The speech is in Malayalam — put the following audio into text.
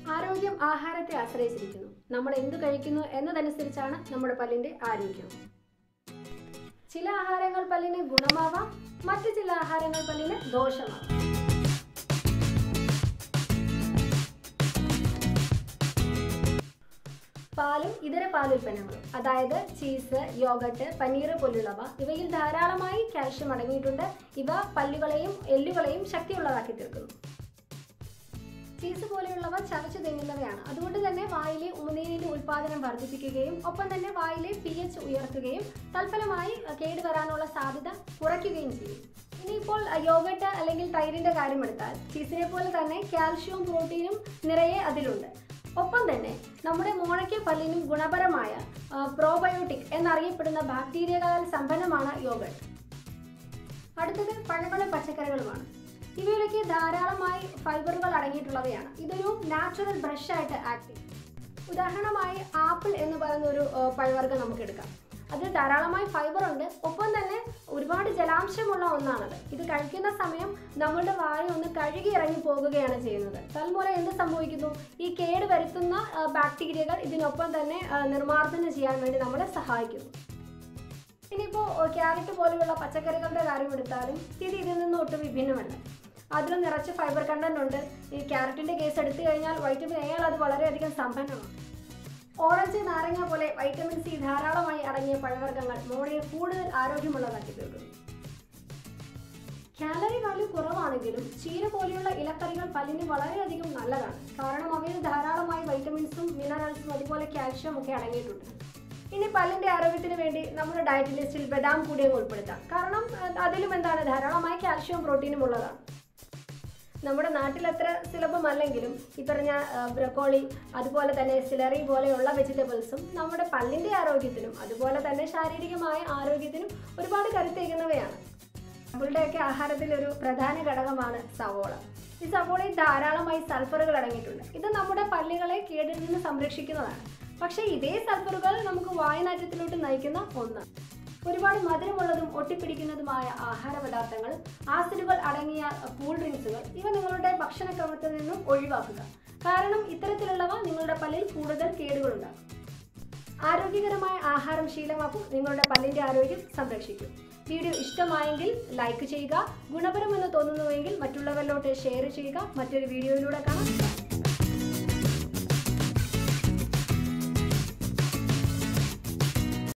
ആരോഗ്യം ആഹാരത്തെ ആശ്രയിച്ചിരിക്കുന്നു നമ്മൾ എന്ത് കഴിക്കുന്നു എന്നതനുസരിച്ചാണ് നമ്മുടെ പല്ലിന്റെ ആരോഗ്യം ചില ആഹാരങ്ങൾ പല്ലിന് ഗുണമാവാം മറ്റു ചില ആഹാരങ്ങൾ പല്ലിന് ദോഷമാവാം പാലും ഇതര പാലുൽപ്പന്നങ്ങളും അതായത് ചീസ് യോഗട്ട് പനീർ പോലുള്ളവ ഇവയിൽ ധാരാളമായി കാൽഷ്യം അടങ്ങിയിട്ടുണ്ട് ഇവ പല്ലുകളെയും എല്ലുകളെയും ശക്തിയുള്ളതാക്കി തീർക്കുന്നു ചീസ് പോലെയുള്ളവ ചവച്ചു തിന്നുന്നവയാണ് അതുകൊണ്ട് തന്നെ വായിലെ ഉമിനീരിന്റെ ഉൽപാദനം വർദ്ധിപ്പിക്കുകയും ഒപ്പം തന്നെ വായിലെ പി എച്ച് ഉയർത്തുകയും തൽഫലമായി കേടുവരാനുള്ള സാധ്യത കുറയ്ക്കുകയും ചെയ്യും ഇനിയിപ്പോൾ യോഗട്ട് അല്ലെങ്കിൽ തൈരിന്റെ കാര്യമെടുത്താൽ ചീസിനെ പോലെ തന്നെ കാൽഷ്യവും പ്രോട്ടീനും നിറയെ അതിലുണ്ട് ഒപ്പം തന്നെ നമ്മുടെ മോണയ്ക്ക് പല്ലിനും ഗുണപരമായ പ്രോബയോട്ടിക് എന്നറിയപ്പെടുന്ന ബാക്ടീരിയകളാൽ സമ്പന്നമാണ് യോഗട്ട് അടുത്തത് പഴങ്ങളും പച്ചക്കറികളുമാണ് ഇവയിലൊക്കെ ധാരാളമായി ഫൈബറുകൾ അടങ്ങിയിട്ടുള്ളവയാണ് ഇതൊരു നാച്ചുറൽ ബ്രഷ് ആയിട്ട് ആക്ട് ചെയ്യും ഉദാഹരണമായി ആപ്പിൾ എന്ന് പറയുന്ന ഒരു ആ, പഴവർഗ്ഗം നമുക്ക് എടുക്കാം അതിൽ ധാരാളമായി ഫൈബർ ഉണ്ട് ഒപ്പം തന്നെ ഒരുപാട് ജലാംശമുള്ള ഒന്നാണത് ഇത് കഴിക്കുന്ന സമയം നമ്മളുടെ വായ ഒന്ന് കഴുകി ഇറങ്ങി പോകുകയാണ് ചെയ്യുന്നത് തൽമൂലം എന്ത് സംഭവിക്കുന്നു ഈ കേട് വരുത്തുന്ന ആ, ബാക്ടീരിയകൾ ഇതിനൊപ്പം തന്നെ ആ, നിർമ്മാർജ്ജനം ചെയ്യാൻ വേണ്ടി നമ്മളെ സഹായിക്കുന്നു ഇനിയിപ്പോൾ ക്യാരറ്റ് പോലെയുള്ള പച്ചക്കറികളുടെ കാര്യം എടുത്താലും സ്ഥിതി ഇതിൽ നിന്ന് ഒട്ടും വിഭിന്നമല്ല അതിലും നിറച്ച് ഫൈബർ കണ്ടന്റ് ഉണ്ട് ഈ ക്യാരറ്റിന്റെ കേസ് എടുത്തു കഴിഞ്ഞാൽ വൈറ്റമിൻ എ അത് വളരെയധികം സമ്പന്നമാണ് ഓറഞ്ച് നാരങ്ങ പോലെ വൈറ്റമിൻ സി ധാരാളമായി അടങ്ങിയ പഴവർഗ്ഗങ്ങൾ മോണയെ കൂടുതൽ ആരോഗ്യമുള്ളതാക്കി തീർക്കുന്നു കാലറി വാല്യൂ കുറവാണെങ്കിലും ചീര പോലെയുള്ള ഇലക്കറികൾ പല്ലിന് വളരെയധികം നല്ലതാണ് കാരണം അവയിൽ ധാരാളമായി വൈറ്റമിൻസും മിനറൽസും അതുപോലെ കാൽഷ്യം ഒക്കെ അടങ്ങിയിട്ടുണ്ട് ഇനി പല്ലിന്റെ ആരോഗ്യത്തിന് വേണ്ടി നമ്മുടെ ഡയറ്റ് ലിസ്റ്റിൽ ബദാം കൂടി അങ്ങ് ഉൾപ്പെടുത്താം കാരണം അഹ് അതിലും എന്താണ് ധാരാളമായി കാൽഷ്യവും പ്രോട്ടീനും ഉള്ളതാണ് നമ്മുടെ നാട്ടിൽ അത്ര സുലഭമല്ലെങ്കിലും ഈ പറഞ്ഞ ബ്രക്കോളി അതുപോലെ തന്നെ സിലറി പോലെയുള്ള വെജിറ്റബിൾസും നമ്മുടെ പല്ലിന്റെ ആരോഗ്യത്തിനും അതുപോലെ തന്നെ ശാരീരികമായ ആരോഗ്യത്തിനും ഒരുപാട് കരുത്തേകുന്നവയാണ് നമ്മളുടെയൊക്കെ ആഹാരത്തിൽ ഒരു പ്രധാന ഘടകമാണ് സവോള ഈ സവോളയിൽ ധാരാളമായി സൾഫറുകൾ അടങ്ങിയിട്ടുണ്ട് ഇത് നമ്മുടെ പല്ലുകളെ കേടിൽ നിന്ന് സംരക്ഷിക്കുന്നതാണ് പക്ഷേ ഇതേ സൾഫറുകൾ നമുക്ക് വായനാറ്റത്തിലോട്ട് നയിക്കുന്ന ഒന്നാണ് ഒരുപാട് മധുരമുള്ളതും ഒട്ടിപ്പിടിക്കുന്നതുമായ ആഹാര പദാർത്ഥങ്ങൾ ആസിഡുകൾ അടങ്ങിയ കൂൾ ഡ്രിങ്ക്സുകൾ ഇവ നിങ്ങളുടെ ഭക്ഷണക്രമത്തിൽ നിന്നും ഒഴിവാക്കുക കാരണം ഇത്തരത്തിലുള്ളവ നിങ്ങളുടെ പല്ലിൽ കൂടുതൽ കേടുകളുണ്ടാക്കും ആരോഗ്യകരമായ ആഹാരം ശീലമാക്കും നിങ്ങളുടെ പല്ലിന്റെ ആരോഗ്യം സംരക്ഷിക്കും വീഡിയോ ഇഷ്ടമായെങ്കിൽ ലൈക്ക് ചെയ്യുക ഗുണപരമെന്ന് തോന്നുന്നുവെങ്കിൽ മറ്റുള്ളവരിലോട്ട് ഷെയർ ചെയ്യുക മറ്റൊരു വീഡിയോയിലൂടെ കാണാം